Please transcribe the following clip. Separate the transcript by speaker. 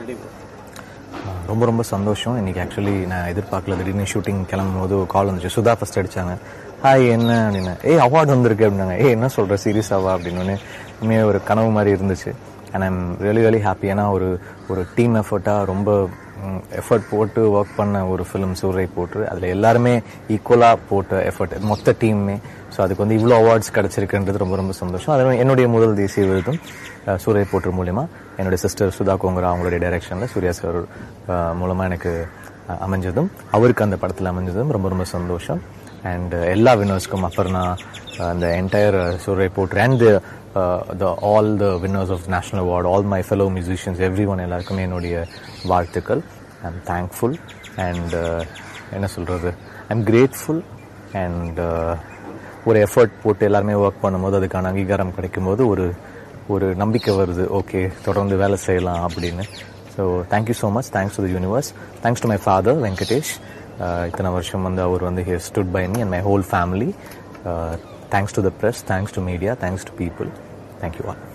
Speaker 1: ready bro
Speaker 2: ரொம்ப ரொம்ப சந்தோஷம் இன்னைக்கு ஆக்சுவலி நான் எதிர்பார்க்கல திடீர்னு ஷூட்டிங் கிளம்பும் போது கால் வந்துச்சு சுதா ஃபர்ஸ்ட் அடிச்சாங்க ஹாய் என்ன அப்படின்னு ஏய் அவார்டு வந்திருக்கு அப்படின்னாங்க ஏய் என்ன சொல்ற சீரியஸாவா அப்படின்னு உண்மையாக ஒரு கனவு மாதிரி இருந்துச்சு and I'm really really happy ஏன்னா ஒரு ஒரு டீம் எஃபர்ட்டாக ரொம்ப எஃபர்ட் போட்டு ஒர்க் பண்ண ஒரு ஃபிலிம் சூரை போட்டு அதில் எல்லாருமே ஈக்குவலாக போட்ட எஃபர்ட் மொத்த டீமுமே ஸோ அதுக்கு வந்து இவ்வளோ அவார்ட்ஸ் கிடச்சிருக்குன்றது ரொம்ப ரொம்ப சந்தோஷம் அது என்னுடைய முதல் தேசிய விருதும் அஹ், சூரை போட்டு மூலியமா என்னுடைய சிஸ்டர் சுதா கோங்கரா அவங்களுடைய டைரக்ஷனில் சூர்யா சார் மூலமாக எனக்கு அஹ், அமைஞ்சதும் அவருக்கு அந்த படத்தில் அமைஞ்சதும் ரொம்ப ரொம்ப சந்தோஷம் அண்ட் எல்லா வினர்ஸ்க்கும் அப்புறம்னா அந்த என்டையர் சூரை போட்டு and the all the winners of national award all my fellow musicians every one எல்லாருக்குமே என்னுடைய வாழ்த்துக்கள் ஐ எம் தேங்க்ஃபுல் அண்ட் என்ன சொல்கிறது ஐ எம் கிரேட்ஃபுல் அண்ட் ஒரு எஃபர்ட் போட்டு எல்லாருமே ஒர்க் பண்ணும்போது அதுக்கான அங்கீகாரம் கிடைக்கும்போது ஒரு ஒரு நம்பிக்கை வருது ஓகே தொடர்ந்து வேலை செய்யலாம் அப்படின்னு so thank you so much thanks to the universe thanks to my father Venkatesh Uh, இத்தனை வருஷம் வந்து அவர் வந்து he stood by me and my whole family thanks to the press thanks to media thanks to people thank you all